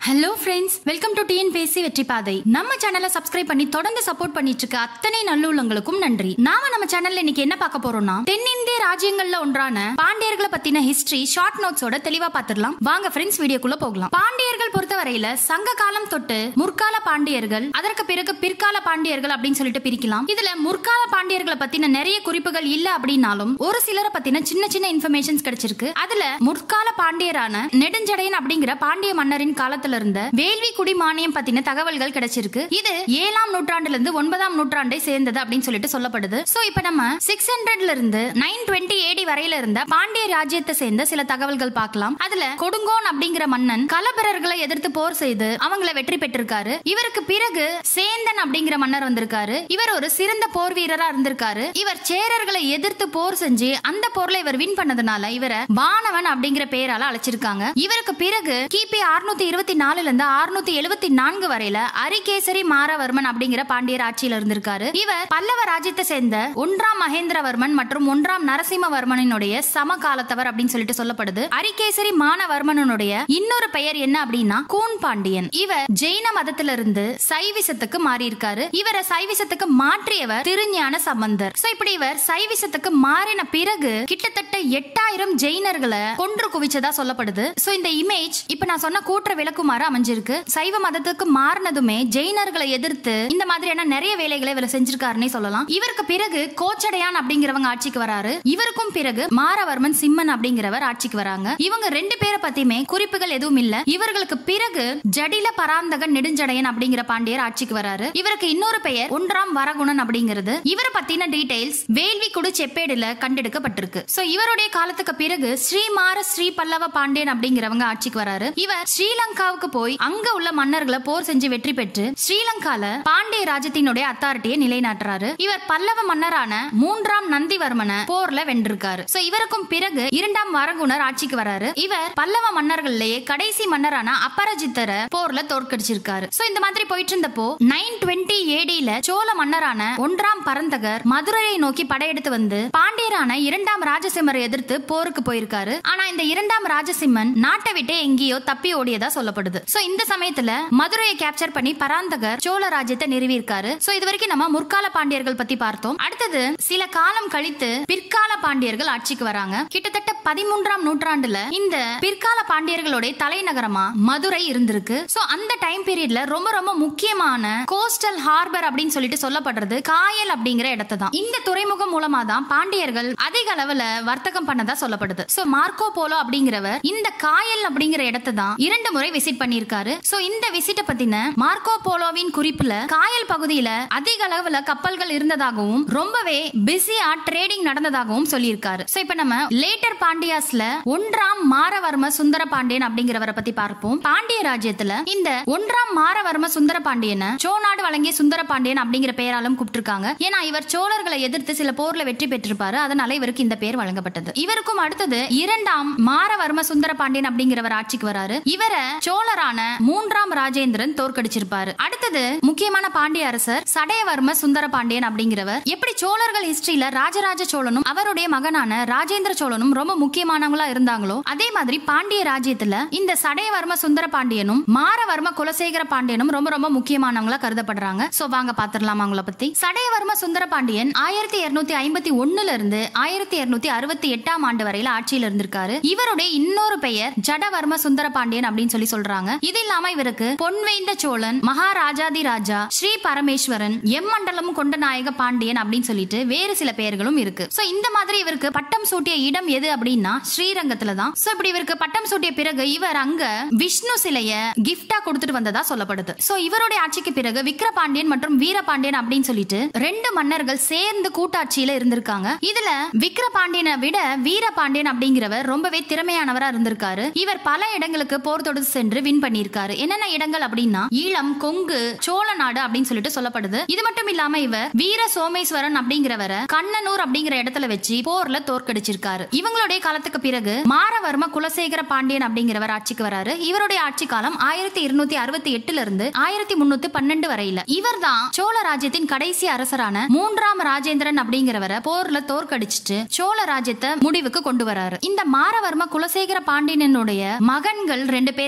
hello friends welcome to TNPSC வெற்றி பாதை நம்ம சேனலை சப்ஸ்கிரைப் பண்ணி தொடர்ந்து சப்போர்ட் பண்ணிட்டு இருக்க அத்தனை நல்லுள்ளங்களுக்கும் நன்றி நாம நம்ம சேனல்ல இன்னைக்கு என்ன பார்க்க போறோம்னா தென்னிந்திய ராஜ்யங்கள்ல ஒன்றான பாண்டியர்களை பத்தின ஹிஸ்டரி ஷார்ட் நோட்ஸோட தெளிவா பார்த்துடலாம் வாங்க ஃப்ரெண்ட்ஸ் வீடியோக்குள்ள போகலாம் பாண்டியர்கள் பொறுத்தவரையில சங்க காலம் தொட்டு முற்கால பாண்டியர்கள் அதற்கு பிறகு பிற்கால பாண்டியர்கள் அப்படின்னு சொல்லிட்டு பிரிக்கலாம் இதுல முற்கால பாண்டியர்களை பத்தின நிறைய குறிப்புகள் இல்ல அப்படின்னாலும் ஒரு சிலரை பத்தின சின்ன சின்ன இன்ஃபர்மேஷன்ஸ் கிடைச்சிருக்கு அதுல முற்கால பாண்டியரான நெடுஞ்சடையன் அப்படிங்கிற பாண்டிய மன்னரின் காலத்துல இருந்த வேள்வி குடி மானியம் பத்தின தகவல்கள் கிடைச்சிருக்கு இது ஏழாம் நூற்றாண்டுல இருந்து ஒன்பதாம் நூற்றாண்டை சேர்ந்தது அப்படின்னு சொல்லிட்டு சொல்லப்படுது சோ இப்ப நம்ம சிக்ஸ் ஹண்ட்ரட்ல இருந்து நைன் டுவெண்ட்டி ஏடி வரையில இருந்த பாண்டிய ராஜ்யத்தை சேர்ந்த சில தகவல்கள் பார்க்கலாம் அதுல கொடுங்கோன் அப்படிங்கிற மன்னன் கலபரர்களை எதிர்த்து போர் செய்து அவங்கள வெற்றி பெற்றிருக்காரு இவருக்கு பிறகு சேந்தன் அப்படிங்கிற மன்னர் வந்திருக்காரு இவர் ஒரு சிறந்த போர் வீரரா இருந்திருக்காரு இவர் சேரர்களை எதிர்த்து போர் செஞ்சு அந்த போர்ல இவர் வின் பண்ணதுனால இவரை வானவன் அப்படிங்கிற பெயரால அழைச்சிருக்காங்க இவருக்கு பிறகு கிபி அறுநூத்தி இருபத்தி நாலுல இருந்து அறுநூத்தி எழுபத்தி நான்கு வரையில அரிகேசரி மாரவர்மன் அப்படிங்கிற பாண்டியர் ஆட்சியில இருந்திருக்காரு இவர் பல்லவ ராஜ்யத்தை சேர்ந்த ஒன்றாம் மகேந்திரவர்மன் மற்றும் ஒன்றாம் நரசிம்மவர்மனினுடைய சம காலத்தவர் அப்படின்னு சொல்லிட்டு சொல்லப்படுது அரிகேசரி மானவர்மனுடைய இன்னொரு பெயர் என்ன அப்படின்னா கூன் பாண்டியன் இவர் ஜெயின மதத்திலிருந்து சைவிசத்துக்கு மாறி இருக்காரு இவரை சைவிசத்துக்கு மாற்றியவர் திருஞான சம்பந்தர் சோ இப்படி இவர் சைவிசத்துக்கு மாறின பிறகு கிட்டத்தட்ட எட்டாயிரம் ஜெயினர்களை கொன்று குவிச்சதா சொல்லப்படுது சோ இந்த இமேஜ் இப்ப நான் சொன்ன கூற்ற விளக்குமாறு அமைஞ்சிருக்கு சைவ மதத்துக்கு மாறினதுமே ஜெயினர்களை எதிர்த்து இந்த மாதிரியான நிறைய வேலைகளை இவர் செஞ்சிருக்காருன்னே சொல்லலாம் இவருக்கு பிறகு கோச்சடையான் அப்படிங்கிறவங்க ஆட்சிக்கு வராரு இவருக்கும் பிறகு மாரவர்மன் சிம்மன் அப்படிங்கிறவர் ஆட்சிக்கு வராங்க இவங்க ரெண்டு பேரை பத்தியுமே குறிப்புகள் எதுவும் இல்ல இவர்களுக்கு பிறகு ஜடில பராந்தகன் நெடுஞ்சடையன் அப்படிங்கிற பாண்டியர் ஆட்சிக்கு வராரு இவருக்கு இன்னொரு பெயர் ஒன்றாம் வரகுணன் அப்படிங்கிறது இவரை பத்தின டீடைல்ஸ் வேள்வி குடு செப்பேடுல கண்டெடுக்கப்பட்டிருக்கு சோ இவருடைய காலத்துக்கு பிறகு ஸ்ரீமார ஸ்ரீ பல்லவ பாண்டியன் அப்படிங்கிறவங்க ஆட்சிக்கு வராரு இவர் ஸ்ரீலங்காவுக்கு போய் அங்க உள்ள மன்னர்களை போர் செஞ்சு வெற்றி பெற்று ஸ்ரீலங்கால பாண்டிய ராஜ்யத்தினுடைய அத்தாரிட்டியை நிலைநாட்டுறாரு இவர் பல்லவ மன்னரான மூன்றாம் நந்திவர்மனை போர்ல வென்றிருக்காரு சோ இவருக்கும் பிறகு இரண்டாம் வரகுணர் ஆட்சிக்கு வராரு இவர் பல்லவ மன்னர்கள்லயே கடைசி மன்னரான அபரஜித்தரை போர்ல தோற்கடிச்சிருக்காரு சோ இந்த மாதிரி போயிட்டு இருந்தப்போ நைன் டுவெண்ட்டி ஏடியில சோழ மன்னரான ஒன்றாம் பரந்தகர் மதுரையை நோக்கி படையெடுத்து வந்து பாண்டியரான இரண்டாம் ராஜசிம்மரை எதிர்த்து போருக்கு போயிருக்காரு ஆனா இந்த இரண்டாம் ராஜசிம்மன் நாட்டை விட்டே எங்கேயோ தப்பி ஓடியதா சொல்லப்படுது சோ இந்த சமயத்துல மதுரையை கேப்சர் பண்ணி பராந்தகர் சோழ ராஜ்யத்தை நிறுவியிருக்காரு சோ இது வரைக்கும் நம்ம முற்கால பாண்டியர்கள் பத்தி பார்த்தோம் அடுத்தது சில காலம் கழித்து பிற்கால பாண்டியர்கள் ஆட்சிக்கு வராங்க கிட்டத்தட்ட பதிமூன்றாம் நூற்றாண்டுல இந்த பிற்கால பாண்டியர்களுடைய தலைநகரமா மதுரை இருந்திருக்கு சோ அந்த டைம் பீரியட்ல ரொம்ப ரொம்ப முக்கியமான கோஸ்டல் ஹார்பர் அப்படின்னு சொல்லிட்டு சொல்லப்படுறது காயல் அப்படிங்கிற இடத்தை தான் இந்த துறைமுகம் மூலமா தான் பாண்டியர்கள் அதிக அளவுல வர்த்தகம் பண்ணதா சொல்லப்படுது சோ மார்க்கோ போலோ அப்படிங்கிறவர் இந்த காயல் அப்படிங்கிற இடத்தை தான் இரண்டு முறை விசிட் பண்ணியிருக்காரு சோ இந்த விசிட்ட பத்தின மார்க்கோ போலோவின் குறிப்புல காயல் பகுதியில அதிக அளவுல கப்பல்கள் இருந்ததாகவும் ரொம்பவே பிஸியா ட்ரேடிங் நடந்ததாகவும் சொல்லியிருக்காரு சோ இப்ப நம்ம லேட்டர் பாண்டியாஸ்ல ஒன்றாம் மாரவர்ம சுந்தர பாண்டியன் அப்படிங்கிறவரை பத்தி பார்ப்போம் பாண்டிய ராஜ்யத்துல இந்த ஒன்றாம் மாரவர்ம சுந்தர பாண்டியனை சோநாடு வழங்கிய சுந்தர பாண்டியன் அப்படிங்கிற பெயராலும் கூப்பிட்டிருக்காங்க ஏன்னா இவர் சோழர்களை எதிர்த்து சில போர்ல வெற்றி பெற்றிருப்பாரு அதனால இவருக்கு இந்த பெயர் வழங்கப்பட்டது இவருக்கும் அடுத்தது இரண்டாம் மாரவர்ம சுந்தர பாண்டியன் அப்படிங்கிறவர் ஆட்சிக்கு வராரு இவரை சோழரான மூன்றாம் ராஜேந்திரன் தோற்கடிச்சிருப்பாரு அடுத்தது முக்கியமான பாண்டிய அரசர் சடையவர்ம சுந்தர பாண்டியன் அப்படிங்கிறவர் எப்படி சோழர்கள் ஹிஸ்டரியில ராஜராஜ சோழனும் அவருடைய மகனான ராஜேந்திர சோழனும் ரொம்ப முக்கியமானவங்களா இருந்தாங்களோ அதே மாதிரி பாண்டிய ராஜ்யத்துல இந்த சடையவர்ம சுந்தர பாண்டியனும் மாரவர்ம குலசேகர பாண்டியனும் ரொம்ப ரொம்ப முக்கியமானவங்களா கருதப்படுறாங்க சோ வாங்க பாத்துடலாம் அவங்கள பத்தி சடையவர்ம சுந்தர பாண்டியன் ஆயிரத்தி இருநூத்தி ஐம்பத்தி ஒண்ணுல இருந்து ஆயிரத்தி இருநூத்தி அறுபத்தி எட்டாம் ஆண்டு வரையில ஆட்சியில் இருந்திருக்காரு இவருடைய இன்னொரு பெயர் ஜடவர்ம சுந்தர பாண்டியன் அப்படின்னு சொல்லி சொல்றாங்க இது இல்லாம இவருக்கு பொன்வேந்த சோழன் மகாராஜாதி ராஜா ஸ்ரீ பரமேஸ்வரன் எம் மண்டலம் கொண்ட நாயக பாண்டியன் அப்படின்னு சொல்லிட்டு வேறு சில பெயர்களும் இருக்கு சோ இந்த மாதிரி இவருக்கு பட்டம் சூட்டிய இடம் எது அப்படின்னா ஸ்ரீரங்கத்துல தான் சோ இப்படி இவருக்கு பட்டம் சூட்டிய பிறகு இவர் அங்க விஷ்ணு சிலைய கிஃப்டா கொடுத்துட்டு வந்ததா சொல்லப்படுது சோ இவருடைய ஆட்சிக்கு பிறகு விக்ரபாண்டியன் மற்றும் வீரபாண்டியன் அப்படின்னு சொல்லிட்டு ரெண்டு மன்னர்கள் சேர்ந்து கூட்டாட்சியில இருந்திருக்காங்க இதுல விக்ரபாண்டியனை விட வீரபாண்டியன் அப்படிங்கிறவர் ரொம்பவே திறமையானவரா இருந்திருக்காரு இவர் பல இடங்களுக்கு போர் தொடுத்து சென்று வின் பண்ணியிருக்காரு என்னென்ன இடங்கள் அப்படின்னா ஈழம் கொங்கு சோழ நாடு அப்படின்னு சொல்லிட்டு சொல்லப்படுது இது மட்டும் இல்லாம இவர் வீர சோமேஸ்வரன் அப்படிங்கிறவரை கண்ணனூர் அப்படிங்கிற இடத்துல வச்சு போர்ல தோற்கடிச்சிருக்காரு இவங்களுடைய காலத்துக்கு பிறகு மாரவர்ம குலசேகர பாண்டியன் அப்படிங்கிறவர் ஆட்சிக்கு வராரு இவருடைய ஆட்சி காலம் ஆயிரத்தி இருநூத்தி அறுபத்தி எட்டுல இருந்து ஆயிரத்தி முன்னூத்தி பன்னெண்டு வரையில இவர் தான் சோழ ராஜ்யத்தின் கடைசி அரசரான மூன்றாம் ராஜேந்திரன் அப்படிங்கிறவரை போர்ல தோற்கடிச்சிட்டு சோழ ராஜ்யத்தை முடிவுக்கு கொண்டு வராரு இந்த மாரவர்ம குலசேகர பாண்டியனுடைய மகன்கள் ரெண்டு பேர் இருக்காங்க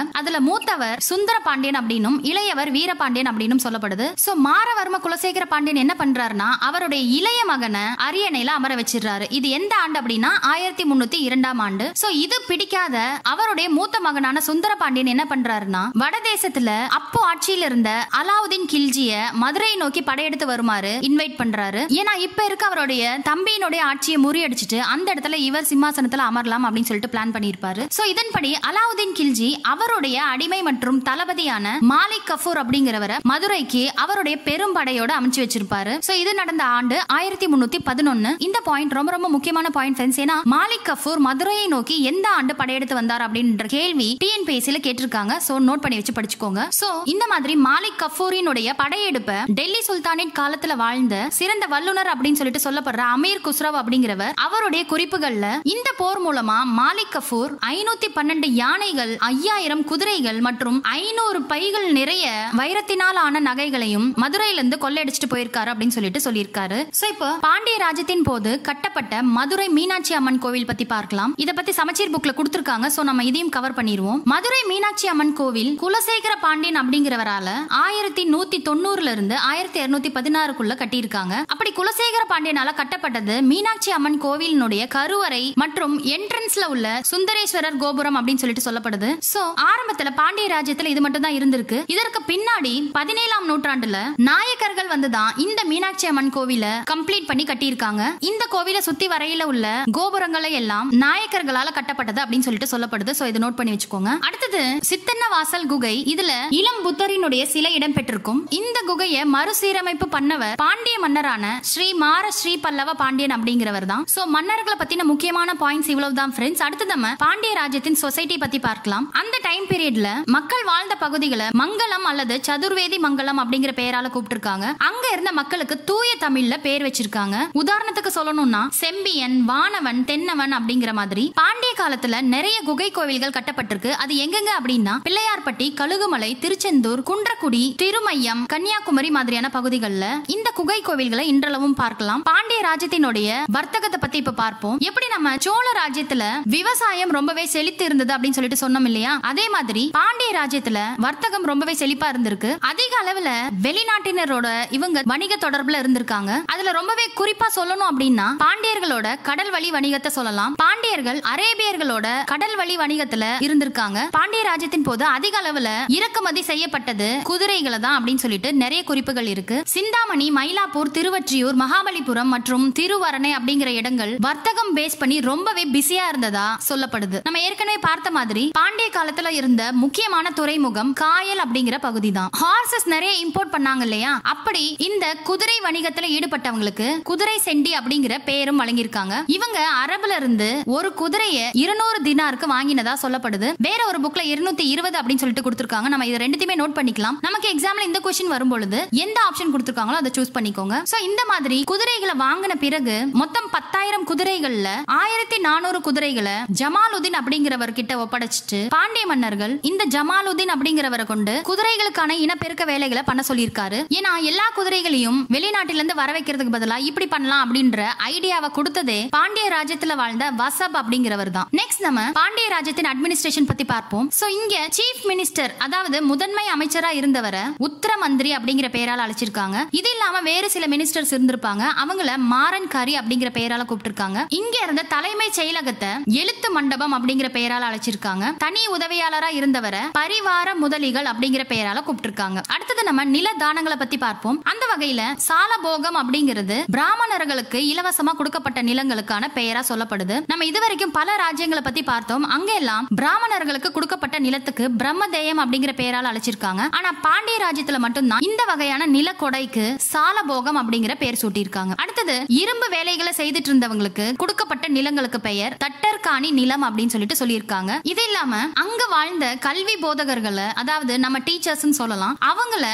அதுல மூத்தவர் சுந்தர பாண்டியன் அப்படின்னும் இளையவர் வீரபாண்டியன் அப்படின்னும் சொல்லப்படுது சோ மாரவர்ம குலசேகர பாண்டியன் என்ன பண்றாருன்னா அவருடைய இளைய மகனை அரியணையில அமர வச்சிடுறாரு இது எந்த ஆண்டு அப்படின்னா ஆயிரத்தி முன்னூத்தி இரண்டாம் ஆண்டு சோ இது பிடிக்காத அவருடைய மூத்த மகனான சுந்தர பாண்டியன் என்ன பண்றாருன்னா வடதேசத்துல அப்போ ஆட்சியில் இருந்த அலாவுதீன் கில்ஜிய மதுரை நோக்கி படையெடுத்து வருமாறு இன்வைட் பண்றாரு ஏன்னா இப்ப இருக்க அவருடைய தம்பியினுடைய ஆட்சியை முறியடிச்சிட்டு அந்த இடத்துல இவர் சிம்மாசனத்துல அமரலாம் அப்படின்னு சொல்லிட்டு பிளான் பண்ணியிருப்பாரு சோ இதன்படி அலாவுதீன் கில்ஜி அவருடைய அடிமை மற்றும் தளபதியான மாலிக் கஃபூர் அப்படிங்கிறவரை மதுரைக்கு அவருடைய பெரும் படையோட அமைச்சு வச்சிருப்பாரு சோ இது நடந்த ஆண்டு ஆயிரத்தி முன்னூத்தி பதினொன்னு இந்த பாயிண்ட் ரொம்ப ரொம்ப முக்கியமான பாயிண்ட் ஃப்ரெண்ட்ஸ் ஏன்னா மாலிக் கஃபூர் மதுரையை நோக்கி எந்த ஆண்டு படையெடுத்து வந்தார் அப்படின்ற கேள்வி டிஎன்பிஎஸ்சில கேட்டிருக்காங்க சோ நோட் பண்ணி வச்சு படிச்சுக்கோங்க சோ இந்த மாதிரி மாலிக் கஃபூரினுடைய படையெடுப்பை டெல்லி சுல்தானின் காலத்துல வாழ்ந்த சிறந்த வல்லுனர் அப்படின்னு சொல்லிட்டு சொல்லப்படுற அமீர் குஸ்ரவ் அப்படிங்கிறவர் அவருடைய குறிப்புகள்ல இந்த போர் மூலமா மாலிக் கஃபூர் ஐநூத்தி பன்னெண்டு யானைகள் ஐயாயிரம் குதிரைகள் மற்றும் ஐநூறு பைகள் நிறைய வைரத்தினால் ஆன நகைகளையும் மதுரையிலிருந்து கொள்ளையடிச்சிட்டு போயிருக்காரு அப்படின்னு சொல்லிட்டு சொல்லியிருக்காரு சோ இப்போ பாண்டிய ராஜ்யத்தின் போது கட்டப்பட்ட மதுரை மீனாட்சி அம்மன் கோவில் பத்தி பார்க்கலாம் இத பத்தி சமச்சீர் புக்ல கொடுத்திருக்காங்க சோ நம்ம இதையும் கவர் பண்ணிடுவோம் மதுரை மீனாட்சி அம்மன் கோவில் குலசேகர பாண்டியன் அப்படிங்கிறவரால ஆயிரத்தி நூத்தி தொண்ணூறுல இருந்து ஆயிரத்தி இருநூத்தி பதினாறுக்குள்ள கட்டியிருக்காங்க அப்படி குலசேகர பாண்டியனால கட்டப்பட்டது மீனாட்சி அம்மன் கோவிலினுடைய கருவறை மற்றும் என்ட்ரன்ஸ்ல உள்ள சுந்தரேஸ்வரர் கோபுரம் அப்படின்னு சொல்லிட்டு சொல்லப்படுது சோ ஆரம்பத்துல பாண்டிய ராஜ்யத்துல இது மட்டும் தான் இருந்திருக்கு இதற்கு பின்னாடி பதினேழாம் நூற்றாண்டுல நாயக்கர்கள் வந்துதான் இந்த மீனாட்சி அம்மன் கோவில கம்ப்ளீட் பண்ணி கட்டியிருக்காங்க இந்த கோவில சுத்தி வரையில உள்ள கோபுரங்களை எல்லாம் நாயக்கர்களால கட்டப்பட்டது அப்படின்னு சொல்லிட்டு சொல்லப்படுது சோ இதை நோட் பண்ணி வச்சுக்கோங்க அடுத்தது சித்தன்ன வாசல் குகை இதுல இளம் புத்தரினுடைய சிலை இடம் பெற்றிருக்கும் இந்த குகையை மறுசீரமைப்பு பண்ணவர் பாண்டிய மன்னரான ஸ்ரீ மார ஸ்ரீ பல்லவ பாண்டியன் அப்படிங்கிறவர் தான் சோ மன்னர்களை பத்தின முக்கியமான பாயிண்ட்ஸ் இவ்வளவு தான் ஃப்ரெண்ட்ஸ் அடுத்து நம்ம பாண்டிய ராஜ்யத்தின் சொசைட்டி பத்தி பார்க்கலாம் அந்த டைம் பீரியட்ல மக்கள் வாழ்ந்த பகுதிகளை மங்களம் அல்லது சதுர்வேதி மங்கலம் அப்படிங்கிற பெயரால கூப்பிட்டிருக்காங்க அங்க இருந்த மக்களுக்கு தூய தமிழ்ல பேர் வச்சிருக்காங்க உதாரணத்துக்கு சொல்லணும்னா செம்பியன் வானவன் தென்னவன் அப்படிங்கிற மாதிரி பாண்டிய காலத்துல நிறைய குகை கோவில்கள் கட்டப்பட்டிருக்கு அது எங்கெங்க அப்படின்னா பிள்ளையார்பட்டி கழுகுமலை திருச்செந்தூர் குன்றக்குடி திருமையம் கன்னியாகுமரி மாதிரியான பகுதிகளில் இந்த குகை கோவில்களை இன்றளவும் பார்க்கலாம் பாண்டிய ராஜ்யத்தினுடைய வர்த்தகத்தை பத்தி இப்ப பார்ப்போம் எப்படி நம்ம சோழ ராஜ்யத்துல விவசாயம் ரொம்பவே செழித்து இருந்தது அப்படின்னு சொல்லிட்டு சொன்னோம் இல்லையா அதே மாதிரி பாண்டிய ராஜ்யத்துல வர்த்தகம் ரொம்பவே செழிப்பா இருந்திருக்கு அதிக அளவுல வெளிநாட்டினரோட இவங்க வணிக தொடர்புல இருந்திருக்காங்க அதுல ரொம்பவே குறிப்பா சொல்லணும் அப்படின்னா பாண்டியர்களோட கடல் வழி வணிகத்தை சொல்லலாம் பாண்டியர்கள் அரேபியர்களோட கடல் வழி வணிகத்துல இருந்திருக்காங்க பாண்டிய ராஜ்யத்தின் போது அதிக அளவுல இறக்குமதி செய்யப்பட்டது குதிரைகளை தான் அப்படின்னு சொல்லிட்டு நிறைய குறிப்புகள் இருக்கு சிந்தாமணி மயிலாப்பூர் திருவொற்றியூர் மகாபலிபுரம் மற்றும் திருவரணை அப்படிங்கிற இடங்கள் வர்த்தகம் பேஸ் பண்ணி ரொம்பவே பிஸியா இருந்ததா சொல்லப்படுது நம்ம ஏற்கனவே பார்த்த மாதிரி பாண்டிய காலத்துல இருந்த முக்கியமான துறைமுகம் காயல் அப்படிங்கிற பகுதி தான் ஹார்சஸ் நிறைய இம்போர்ட் பண்ணாங்க இல்லையா அப்படி இந்த குதிரை வணிகத்துல ஈடுபட்டவங்களுக்கு குதிரை செண்டி அப்படிங்கிற பெயரும் வழங்கியிருக்காங்க இவங்க அரபுல இருந்து ஒரு குதிரைய இருநூறு தினாருக்கு வாங்கினதா சொல்லப்படுது வேற ஒரு புக்ல இருநூத்தி இருபது அப்படின்னு சொல்லிட்டு கொடுத்திருக்காங்க நம்ம இது ரெண்டுத்தையுமே நோட் பண்ணிக்கலாம் நமக்கு எக்ஸாம்ல இந்த கொஸ்டின் வரும்பொழுது எந்த ஆப்ஷன் கொடுத்திருக்காங்களோ அதை சூஸ் பண்ணிக்கோங்க சோ இந்த மாதிரி குதிரைகளை வாங்கின பிறகு மொத்தம் பத்தாயிரம் குதிரைகள்ல ஆயிரத்தி நானூறு குதிரைகளை ஜமாலுதீன் அப்படிங்கிறவர் கிட்ட ஒப்படைச்சிட்டு பாண்டிய மன்னர்கள் இந்த ஜமாலுதீன் அப்படிங்கிறவரை கொண்டு குதிரைகளுக்கான இனப்பெருக்க வேலைகளை பண்ண சொல்லியிருக்காரு ஏன்னா எல்லா குதிரைகளையும் வெளிநாட்டில இருந்து வர வைக்கிறதுக்கு பதிலா இப்படி பண்ணலாம் அப்படின்ற ஐடியாவை கொடுத்ததே பாண்டிய ராஜ்யத்துல வாழ்ந்த வசப் அப்படிங்கிறவர் தான் நெக்ஸ்ட் நம்ம பாண்டிய ராஜ்யத்தின் அட்மினிஸ்ட்ரேஷன் பத்தி பார்ப்போம் சோ இங்க சீஃப் மினிஸ்டர் அதாவது முதன்மை அமைச்சரா இருந்தவரை உத்தர மந்திரி அப்படிங்கிற பெயரால அழைச்சிருக்காங்க இது இல்லாம வேறு சில மினிஸ்டர்ஸ் இருந்திருப்பாங்க அவங்கள மாறன் காரி அப்படிங்கிற பெயரால கூப்பிட்டிருக்காங்க இங்க இருந்த தலைமை செயலகத்தை எழுத்து மண்டபம் அப்படிங்கிற பெயரால அழைச்சிருக்காங்க தனி உதவியாளரா இருந்தவரை பரிவார முதலிகள் அப்படிங்கிற பெயரால கூப்பிட்டிருக்காங்க அடுத்தது நம்ம நில தானங்களை பத்தி பார்ப்போம் அந்த வகையில சாலபோகம் அப்படிங்கிறது பிராமணர்களுக்கு இலவசமா கொடுக்கப்பட்ட நிலங்களுக்கான பெயரா சொல்லப்படுது நம்ம இதுவரைக்கும் பல ராஜ்யங்களை பத்தி பார்த்தோம் அங்க எல்லாம் பிராமணர்களுக்கு கொடுக்கப்பட்ட நிலத்துக்கு பிரம்மதேயம் அப்படிங்கிற பெயரால அழைச்சிருக்காங்க ஆனா பாண்டிய ராஜ்யத்துல மட்டும்தான் இந்த வகையான நில கொடைக்கு சாலபோகம் அப்படிங்கிற பெயர் சூட்டியிருக்காங்க அடுத்தது இரும்பு வேலைகளை செய்துட்டு இருந்தவங்களுக்கு கொடுக்கப்பட்ட நிலங்களுக்கு பெயர் தட்டர்காணி நிலம் அப்படின்னு சொல்லிட்டு சொல்லியிருக்காங்க இது இல்லாம அங்க வாழ்ந்த கல்வி போதகர்களை அதாவது நம்ம டீச்சர்ஸ் சொல்லலாம் அவங்கள பட்ட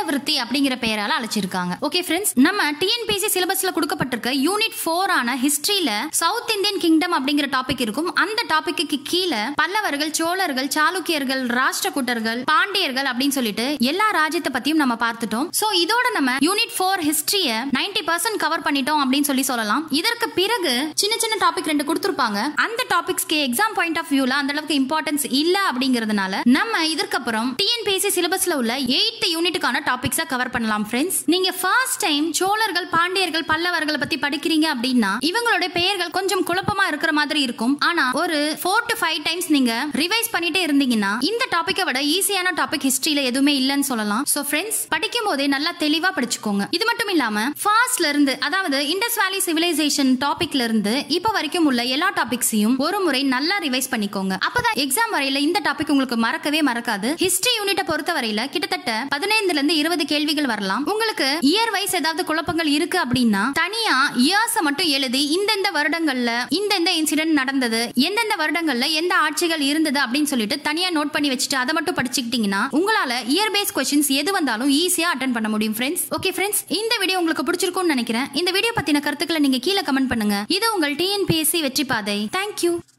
விருத்தி அப்படிங்கிற பெயரால அழைச்சிருக்காங்க ஓகே ஃப்ரெண்ட்ஸ் நம்ம டிஎன்பிசி சிலபஸ்ல கொடுக்கப்பட்டிருக்க யூனிட் ஃபோர் ஆன ஹிஸ்டரியில சவுத் இந்தியன் கிங்டம் அப்படிங்கிற டாபிக் இருக்கும் அந்த டாபிக்கு கீழே பல்லவர்கள் சோழர்கள் சாளுக்கியர்கள் ராஷ்டிரகூட்டர்கள் பாண்டியர்கள் அப்படின்னு சொல்லிட்டு எல்லா ராஜ்யத்தை பத்தியும் நம்ம பார்த்துட்டோம் சோ இதோட நம்ம யூனிட் ஃபோர் ஹிஸ்டரிய நைன்டி பர்சன்ட் கவர் பண்ணிட்டோம் அப்படின்னு சொல்லி சொல்லலாம் இதற்கு பிறகு சின்ன சின்ன டாபிக் ரெண்டு கொடுத்துருப்பாங்க அந்த டாபிக்ஸ்க்கு எக்ஸாம் பாயிண்ட் ஆஃப் வியூல அந்த அளவுக்கு இம்பார்ட்டன்ஸ் இல்ல அப்படிங்கறதுனால நம்ம இதற்கப்புறம் டிஎன்பிஎஸ்சி சிலபஸ்ல உள்ள எயித் யூனிட்டுக்கான டாபிக்ஸா கவர் பண்ணலாம் ஃப்ரெண்ட்ஸ் நீங்க ஃபர்ஸ்ட் டைம் சோழர்கள் பாண்டியர்கள் பல்லவர்களை பத்தி படிக்கிறீங்க அப்படின்னா இவங்களுடைய பெயர்கள் கொஞ்சம் குழப்பமா இருக்கிற மாதிரி இருக்கும் ஆனா ஒரு ஃபோர் டு ஃபைவ் டைம்ஸ் நீங்க ரிவைஸ் பண்ணிட்டே இருந்தீங்கன்னா இந்த டாபிக்கை விட ஈஸியான டாபிக் ஹிஸ்டரியில எதுவுமே இல்லைன்னு சொல்லலாம் சோ ஃப்ரெண்ட்ஸ் படிக்கும் போதே நல்லா தெளிவா படிச்சுக்கோங்க இது மட்டும் இல்லாம ஃபாஸ்ட்ல இருந்து அதாவது இண்டஸ் வேலி சிவிலைசேஷன் டாபிக்ல இருந்து இப்ப வரைக்கும் உள்ள எல்லா டாபிக்ஸையும் ஒரு முறை நல்லா ரிவைஸ் பண்ணிக்கோங்க அப்பதான் எக்ஸாம் வரையில இந்த டாபிக் உங்களுக்கு மறக்கவே மறக்காது ஹிஸ்டரி யூனிட்டை பொறுத்த வரையில கிட்டத்தட்ட பதினைந்துல இருந்து இருபது கேள்விகள் வரலாம் உங்களுக்கு இயர் வைஸ் ஏதாவது குழப்பங்கள் இருக்கு அப்படின்னா தனியா இயர்ஸ் மட்டும் எழுதி இந்தந்த வருடங்கள்ல இந்தந்த இன்சிடென்ட் நடந்தது எந்தெந்த வருடங்கள்ல எந்த ஆட்சிகள் இருந்தது அப்படின்னு சொல்லிட்டு தனியா நோட் பண்ணி வச்சுட்டு அதை மட்டும் படிச்சுக்கிட்டீங்கன்னா உங்களால இயர் பேஸ் கொஸ்டின்ஸ் எது வந்தாலும் ஈஸியா அட்டன் பண்ண முடியும் ஃப்ரெண்ட்ஸ் ஓகே ஃப்ரெண்ட்ஸ் இந்த வீடியோ உங்களுக்கு பிடிச்சிருக்கும்னு நினைக்கிறேன் இந்த வீடியோ பத்தின கருத்துக்களை நீங்க கீழே கமெண்ட் பண்ணுங்க இது உங்கள் டிஎன்பிஎஸ்சி வெற்றி பாதை தேங்க்யூ